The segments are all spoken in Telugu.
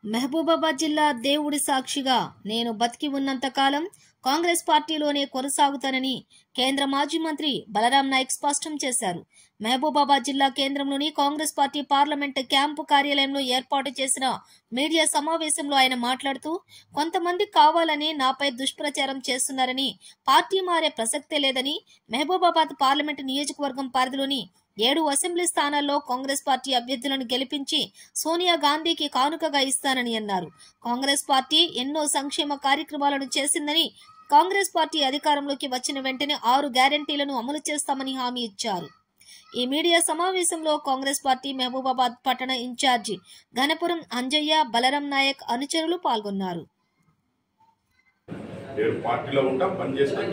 మహబూబాబాద్ జిల్లా దేవుడి సాక్షిగా నేను బతికి ఉన్నంత కాలం కాంగ్రెస్ పార్టీలోనే కొనసాగుతానని కేంద్ర మాజీ మంత్రి బలరాం నాయక్ స్పష్టం చేశారు మహబూబాబాద్ జిల్లా కేంద్రంలోని కాంగ్రెస్ పార్టీ పార్లమెంట్ క్యాంపు కార్యాలయంలో ఏర్పాటు చేసిన మీడియా సమావేశంలో ఆయన మాట్లాడుతూ కొంతమంది కావాలని నాపై దుష్ప్రచారం చేస్తున్నారని పార్టీ మారే ప్రసక్తే లేదని మహబూబాబాద్ పార్లమెంట్ నియోజకవర్గం పరిధిలోని ఏడు అసెంబ్లీ స్థానాల్లో కాంగ్రెస్ పార్టీ అభ్యర్థులను గెలిపించి సోనియా గాంధీకి కానుకగా ఇస్తానని అన్నారు కాంగ్రెస్ పార్టీ ఎన్నో సంక్షేమ కార్యక్రమాలను చేసిందని కాంగ్రెస్ పార్టీ అధికారంలోకి వచ్చిన వెంటనే ఆరు గ్యారంటీలను అమలు చేస్తామని హామీ ఇచ్చారు ఈ మీడియా సమావేశంలో కాంగ్రెస్ పార్టీ మహబూబాబాద్ పట్టణ ఇన్ఛార్జి ఘనపురం అంజయ్య బలరాం నాయక్ అనుచరులు పాల్గొన్నారు నేను పార్టీలో ఉంటా పని చేస్తా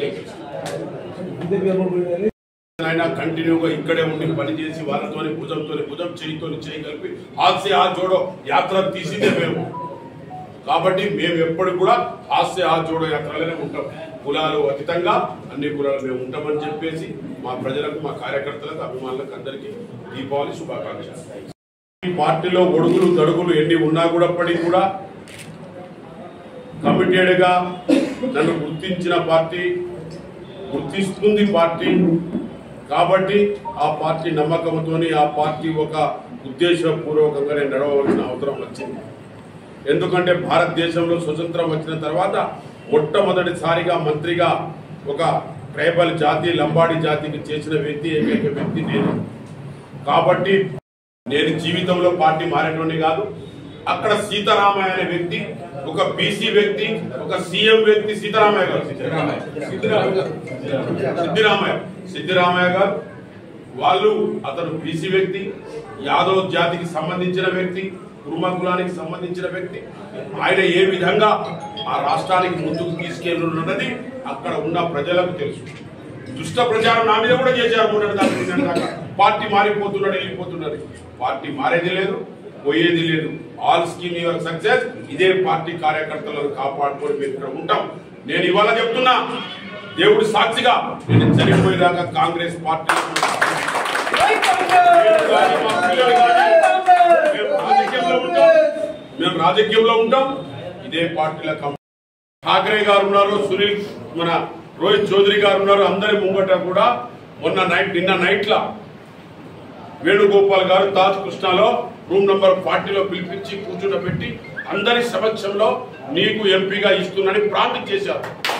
ఆయన కంటిన్యూగా ఇక్కడే ఉండి పని చేసి వాళ్ళతోని భుజంతో భుజం చేయితో చేయి కలిపి హాస్య ఆ జోడో యాత్ర తీసిందే మేము కాబట్టి మేము ఎప్పుడు కూడా హాస్య ఆ జోడో యాత్రలోనే ఉంటాం కులాలు అతీతంగా అన్ని కులాలు మేము ఉంటామని చెప్పేసి మా ప్రజలకు మా కార్యకర్తలకు అభిమానులకు అందరికీ దీపావళి శుభాకాంక్షలు ఈ పార్టీలో ఒడుగులు తడుగులు ఎన్ని ఉన్నా కూడా పడి కూడా కమిటెడ్ గా నన్ను గుర్తించిన పార్టీ గుర్తిస్తుంది పార్టీ కాబట్టి ఆ పార్టీ నమ్మకంతోని ఆ పార్టీ ఒక ఉద్దేశపూర్వకంగా నేను నడవవలసిన అవసరం వచ్చింది ఎందుకంటే భారతదేశంలో స్వతంత్రం వచ్చిన తర్వాత మొట్టమొదటిసారిగా మంత్రిగా ఒక ట్రైబల్ జాతి లంబాడి జాతికి చేసిన వ్యక్తి ఏకైక వ్యక్తి నేను కాబట్టి నేను జీవితంలో పార్టీ మారేటువంటి కాదు అక్కడ సీతారామయ్య అనే వ్యక్తి ఒక బీసీ వ్యక్తి ఒక సీఎం వ్యక్తి సీతారామయ్య గారు సిద్దిరామయ్య సిద్దిరామయ్య గారు వాళ్ళు అతను బీసీ వ్యక్తి యాదవ్ జాతికి సంబంధించిన వ్యక్తి కుర్మ కులానికి సంబంధించిన వ్యక్తి ఆయన ఏ విధంగా ఆ రాష్ట్రానికి ముందుకు తీసుకెళ్ళున్నది అక్కడ ఉన్న ప్రజలకు తెలుసు దుష్ట ప్రచారం నా మీద కూడా చేశారు మొన్నటి దాకా నిన్నటి దాకా. పార్టీ మారిపోతున్నాడు వెళ్ళిపోతున్నది పార్టీ మారేది లేదు పోయేది లేదు ఆల్ స్కీమ్ యువర్ సక్సెస్ ఇదే పార్టీ కార్యకర్తలను కాపాడుకొని మేము ఇక్కడ ఉంటాం నేను ఇవాళ చెప్తున్నా దేవుడి సాక్షిగా నేను చనిపోయేదాకా కాంగ్రెస్ పార్టీ రాజకీయంలో ఉంటాం మేము రాజకీయంలో ఉంటాం ఇదే పార్టీల కం- ఠాకరే గారు ఉన్నారు సునీల్ మన రోహిత్ చౌదరి గారు ఉన్నారు అందరి ముంగట కూడా మొన్న నైట్ నిన్న నైట్ లా వేణుగోపాల్ గారు తాజ్ కృష్ణలో రూమ్ నంబర్ ఫార్టీలో పిలిపించి కూర్చుండబెట్టి అందరి సమక్షంలో నీకు ఎంపీగా ఇస్తున్నానని ప్రామిస్ చేశారు